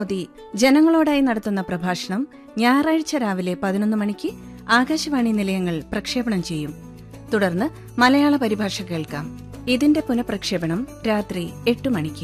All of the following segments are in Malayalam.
മോദി ജനങ്ങളോടായി നടത്തുന്ന പ്രഭാഷണം ഞായറാഴ്ച രാവിലെ പതിനൊന്ന് മണിക്ക് ആകാശവാണി നിലയങ്ങൾ പ്രക്ഷേപണം ചെയ്യും തുടർന്ന് മലയാള പരിഭാഷ കേൾക്കാം ഇതിന്റെ പുനഃപ്രക്ഷേപണം രാത്രി എട്ട് മണിക്ക്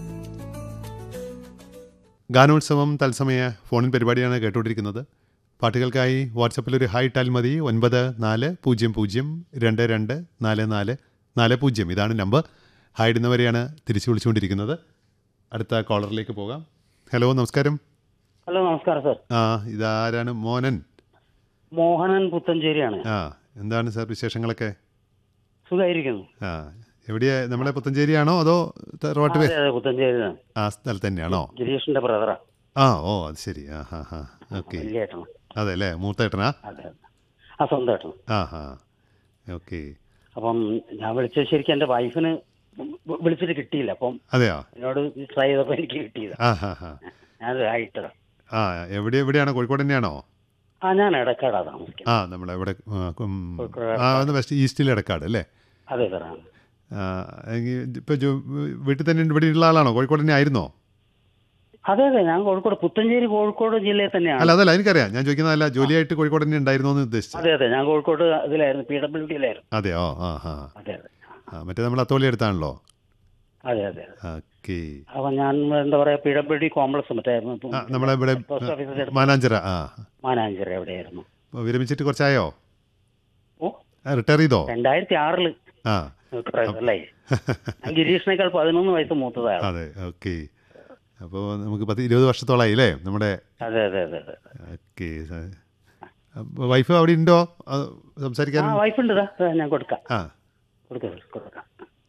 ഗാനോത്സവം തത്സമയ ഫോണിൻ പരിപാടിയാണ് കേട്ടുകൊണ്ടിരിക്കുന്നത് പാട്ടുകൾക്കായി വാട്സപ്പിൽ ഒരു ഹായ് ഇട്ടാൽ മതി ഒൻപത് നാല് പൂജ്യം പൂജ്യം രണ്ട് രണ്ട് നാല് നാല് നാല് പൂജ്യം ഇതാണ് നമ്പർ ഹായ് ഇടുന്നവരെയാണ് തിരിച്ചു വിളിച്ചുകൊണ്ടിരിക്കുന്നത് അടുത്ത കോളറിലേക്ക് പോകാം ഹലോ നമസ്കാരം ഹലോ നമസ്കാരം സാർ ആ ഇതാരാണ് മോനൻ മോഹനൻ പുത്തഞ്ചേരിയാണ് ആ എന്താണ് സാർ വിശേഷങ്ങളൊക്കെ സുഖമായിരിക്കുന്നു ആ എവിടെയാ നമ്മളെ പുത്തഞ്ചേരിയാണോ അതോ റോട്ട് അതെ അതെ പുത്തഞ്ചേരിയാണ് ആ സ്ഥലത്ത് തന്നെയാണോ ഗിരീഷിന്റെ ബ്രദറാ ആ ഓ അത് ശരി ആ ഹാ ഹാ ഓക്കെ വലിയ ഏട്ടനാ അതെ അല്ലേ മൂത്തേട്ടനാ അതെ അതെ ആ സ്വന്തം ഏട്ടൻ ആ ഹാ ഓക്കെ അപ്പം ഞാൻ വിളിച്ചത് ശരിക്കും എൻ്റെ വൈഫിന് വി- വിളിച്ചിട്ട് കിട്ടിയില്ല അപ്പം അതെയോ എന്നോട് ട്രൈ ചെയ്തപ്പോൾ എനിക്ക് കിട്ടിയത് ആ ഹാ ഹാ ഞാനത് ആയിട്ടതാ ആ എവിടെ എവിടെയാണോ കോഴിക്കോട് തന്നെയാണോ ആ ഞാൻ ഇടക്കാടാ താമസിക്കുന്നത് ആ നമ്മളെ ഇവിടെ ആ, ഉം, കോഴിക്കോട് ആ ഒന്ന് വെസ്റ്റ് ഈസ്റ്റിൽ ഇടക്കാട് അല്ലേ അതെ സാർ ആ. ആ, എങ്കി ഇപ്പൊ ജോ- വീട്ടിൽ തന്നെ ഇവിടെ ഉള്ള ആളാണോ കോഴിക്കോട് തന്നെ ആയിരുന്നോ അതെ അതെ ഞാൻ കോഴിക്കോട് പുത്തഞ്ചേരി കോഴിക്കോട് ജില്ലയിൽ തന്നെയാണ് അല്ല അതല്ല എനിക്കറിയാം ഞാൻ ചോദിക്കുന്നതല്ല ജോലിയായിട്ട് കോഴിക്കോട് തന്നെ ഉണ്ടായിരുന്നോ എന്ന് ഉദ്ദേശിച്ചത് അതെ അതെ ഞാൻ കോഴിക്കോട് ഇതിലായിരുന്നു പി ഡബ്ല്യു ഡിയിലായിരുന്നു അതെയോ ആ ഹാ അതെ അതെ ആ മറ്റേ നമ്മൾ അത്തോളി അടുത്താണല്ലോ അതെ അതെ അതെ ഓക്കെ അപ്പം ഞാൻ എന്താ പറയാ പി ഡബ്ല്യു ഡി കോംപ്ലക്സ് മറ്റേ ആ നമ്മളെ ഇവിടെ പോസ്റ്റ് ഓഫീസിന്റെ അടുത്ത് മാനാഞ്ചിറ ആ മാനാഞ്ചിറ എവിടെയായിരുന്നു അപ്പൊ വിരമിച്ചിട്ട് കുറച്ചായോ ഓ റിട്ടയർ ചെയ്തോ രണ്ടായിരത്തി ആറില് ആ അല്ലേ ഞാൻ ഗിരീഷിനേക്കാൾ പതിനൊന്ന് വയസ്സ് മൂത്തതാണ് അതെ ഓക്കെ അപ്പോൾ നമുക്ക് പത്ത് ഇരുപത് വർഷത്തോളായി അല്ലേ നമ്മുടെ അതെ അതെ അതെ അതെ ഓക്കെ വൈഫ് അവിടെ ഉണ്ടോ അത് ആ സംസാരിക്കാനും വൈഫ് ഉണ്ട് ദാ, ദാ ഞാൻ കൊടുക്കാം ആ കൊടുക്കാം കൊടുക്കാം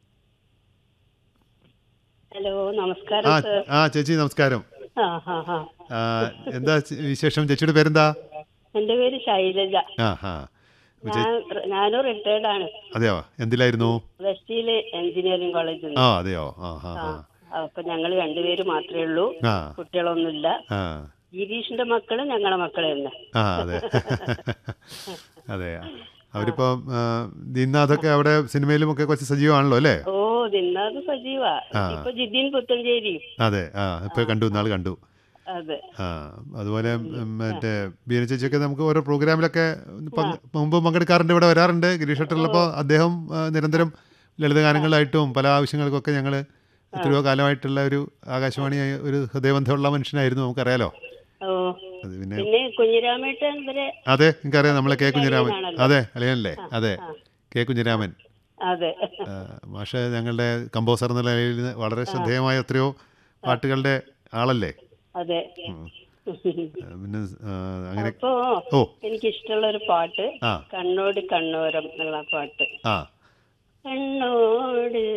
ഹലോ ആ നമസ്കാരം സർ ആ ചേച്ചി നമസ്കാരം ആ ഹാ ഹാ ആ, എന്താ ചെ- വിശേഷം ചേച്ചിയുടെ പേരെന്താ എൻ്റെ പേര് ശൈലജ ആ ഹാ അപ്പൊ ചേ- ഞാൻ ഞാനും റിട്ടയർഡ് ആണ് അതെയോ എന്തിലായിരുന്നു വെസ്റ്റിയിലെ എഞ്ചിനീയറിംഗ് കോളേജിൽ ആ നിന്ന് അതെയോ ആ ഹാ ആ ഹാ അപ്പൊ ഞങ്ങൾ രണ്ടുപേര് മാത്രമേ ഉള്ളൂ ആ കുട്ടികളൊന്നുമില്ല ആ ഗിരീഷിന്റെ മക്കള് ഞങ്ങളെ മക്കള് തന്നെ ആ അതെ അതെ അവരിപ്പം ആ, ദിനാഥൊക്കെ അവിടെ സിനിമയിലും ഒക്കെ കുറച്ച് സജീവമാണല്ലോ അല്ലേ ഓ ദിന്നാത് സജീവ ആ. ഇപ്പൊ ജിദ്ദീൻ പുത്തഞ്ചേരി അതെ ആ ഇപ്പൊ കണ്ടു നാൾ കണ്ടു അതെ ആ അതുപോലെ ഉം, മറ്റേ ബീന ചേച്ചിയൊക്കെ നമുക്ക് ഓരോ പ്രോഗ്രാമിലൊക്കെ പങ്ക്- മുമ്പ് പങ്കെടുക്കാറുണ്ട് ഇവിടെ വരാറുണ്ട് ഗിരീഷ് ഷട്ടറിലപ്പോൾ അദ്ദേഹം ആ, നിരന്തരം ലളിതഗാനങ്ങളായിട്ടും പല ആവശ്യങ്ങൾക്കൊക്കെ ഞങ്ങൾ എത്രയോ കാലമായിട്ടുള്ള ഒരു ആകാശവാണി ഒരു ഹൃദയബന്ധമുള്ള മനുഷ്യനായിരുന്നു നമുക്കറിയാലോ ഓ അത് പിന്നെ പിന്നെ കുഞ്ഞിരാമേട്ടൻ ഇവരെ അതെ എനിക്കറിയാം നമ്മളെ കെ കുഞ്ഞിരാമൻ അളിയനാണല്ലോ. അതെ അളിയനല്ലേ അതെ കെ കുഞ്ഞിരാമൻ അതെ ആ, മാഷ് ഞങ്ങളുടെ കമ്പോസർ എന്ന നിലയിൽ നിന്ന് വളരെ ശ്രദ്ധേയമായ എത്രയോ പാട്ടുകളുടെ ആളല്ലേ അതെ ഉം. ആ, പിന്നെ ആ, അങ്ങനെ അപ്പോ ഓ എനിക്ക് ഇഷ്ടമുള്ള ഒരു പാട്ട് ആ കണ്ണോട് കണ്ണോരം എന്നുള്ള പാട്ട് ആ കണ്ണോട്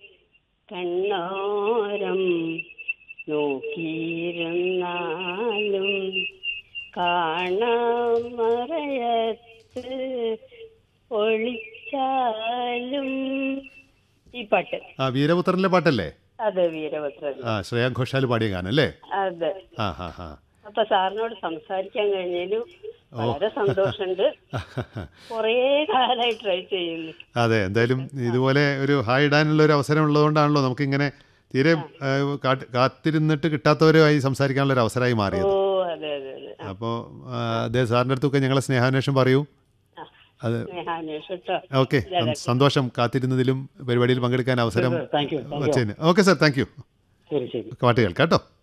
കണ്ണോരം നോക്കിയിരുന്നാലും കാണാമറയത്ത് ഒളിച്ചാലും ഈ പാട്ട് ആ വീരപുത്രനിലെ പാട്ടല്ലേ അതെ വീരഭദ്രൻ ആ ശ്രേയാ ഘോഷാൽ പാടിയ ഗാനം അല്ലേ അതെ ആ ഹാ ഹാ അപ്പൊ സാറിനോട് സംസാരിക്കാൻ കഴിഞ്ഞതിൽ വളരെ സന്തോഷമുണ്ട് കുറേ കാലമായി ട്രൈ ചെയ്യുന്നു അതെ എന്തായാലും ഇതുപോലെ ഒരു ഹായ് ഇടാനുള്ള ഒരു അവസരം ഉള്ളതുകൊണ്ടാണല്ലോ നമുക്കിങ്ങനെ തീരെ ആ, കാട്ട്- കാത്തിരുന്നിട്ട് കിട്ടാത്തവരുമായി സംസാരിക്കാനുള്ള ഒരു അവസരമായി ഓ മാറിയത് അതെ അതെ അതെ അപ്പോൾ അദ്ദേഹം സാറിൻ്റെ അടുത്തൊക്കെ ഞങ്ങളെ സ്നേഹാന്വേഷണം പറയൂ അത് സ്നേഹാന്വേഷണം കേട്ടോ ഓക്കെ സന്തോഷം കാത്തിരുന്നതിലും പരിപാടിയിൽ പങ്കെടുക്കാൻ അവസരം താങ്ക് യു താങ്ക് യു വച്ചതിന് ഓക്കെ സാർ താങ്ക് യു ശരി ശരി പാട്ട് കേൾക്കാം കേട്ടോ